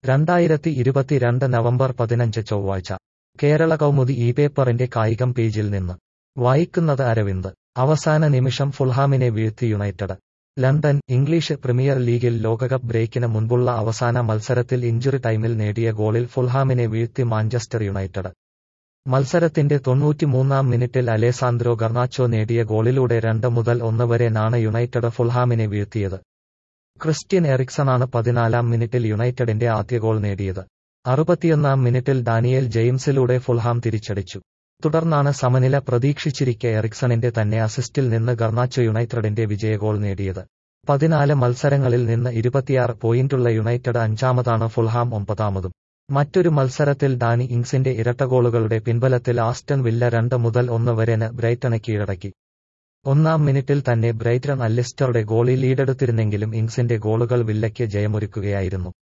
രണ്ടായിരത്തി ഇരുപത്തിരണ്ട് നവംബർ പതിനഞ്ച് ചൊവ്വാഴ്ച കേരള കൗമുദി ഈ പേപ്പറിന്റെ കായികം പേജിൽ നിന്ന് വായിക്കുന്നത് അരവിന്ദ് അവസാന നിമിഷം ഫുൾഹാമിനെ വീഴ്ത്തി യുണൈറ്റഡ് ലണ്ടൻ ഇംഗ്ലീഷ് പ്രീമിയർ ലീഗിൽ ലോകകപ്പ് ബ്രേക്കിന് മുൻപുള്ള അവസാന മത്സരത്തിൽ ഇഞ്ചുറി ടൈമിൽ നേടിയ ഗോളിൽ ഫുൾഹാമിനെ വീഴ്ത്തി മാഞ്ചസ്റ്റർ യുണൈറ്റഡ് മത്സരത്തിന്റെ തൊണ്ണൂറ്റിമൂന്നാം മിനിറ്റിൽ അലേസാന്ദ്രോ ഗർണാച്ചോ നേടിയ ഗോളിലൂടെ രണ്ട് മുതൽ ഒന്ന് വരെ നാണ് യുണൈറ്റഡ് ഫുൾഹാമിനെ വീഴ്ത്തിയത് ക്രിസ്ത്യൻ എറിക്സണാണ് പതിനാലാം മിനിറ്റിൽ യുണൈറ്റഡിന്റെ ആദ്യ ഗോൾ നേടിയത് അറുപത്തിയൊന്നാം മിനിറ്റിൽ ഡാനിയേൽ ജെയിംസിലൂടെ ഫുൾഹാം തിരിച്ചടിച്ചു തുടർന്നാണ് സമനില പ്രതീക്ഷിച്ചിരിക്കെ എറിക്സണിന്റെ തന്നെ അസിസ്റ്റിൽ നിന്ന് ഗർണാച്ചോ യുണൈറ്റഡിന്റെ വിജയഗോൾ നേടിയത് പതിനാല് മത്സരങ്ങളിൽ നിന്ന് ഇരുപത്തിയാറ് പോയിന്റുള്ള യുണൈറ്റഡ് അഞ്ചാമതാണ് ഫുൾഹാം ഒമ്പതാമതും മറ്റൊരു മത്സരത്തിൽ ഡാനി ഇങ്സിന്റെ ഇരട്ടഗോളുകളുടെ പിൻബലത്തിൽ ആസ്റ്റൺ വില്ല രണ്ട് മുതൽ ഒന്ന് വരെന് ബ്രൈറ്റനെ കീഴടക്കി ഒന്നാം മിനിറ്റിൽ തന്നെ ബ്രൈറ്റൺ അല്ലിസ്റ്ററുടെ ഗോളി ലീഡെടുത്തിരുന്നെങ്കിലും ഇങ്സിന്റെ ഗോളുകൾ വില്ലയ്ക്ക് ജയമൊരുക്കുകയായിരുന്നു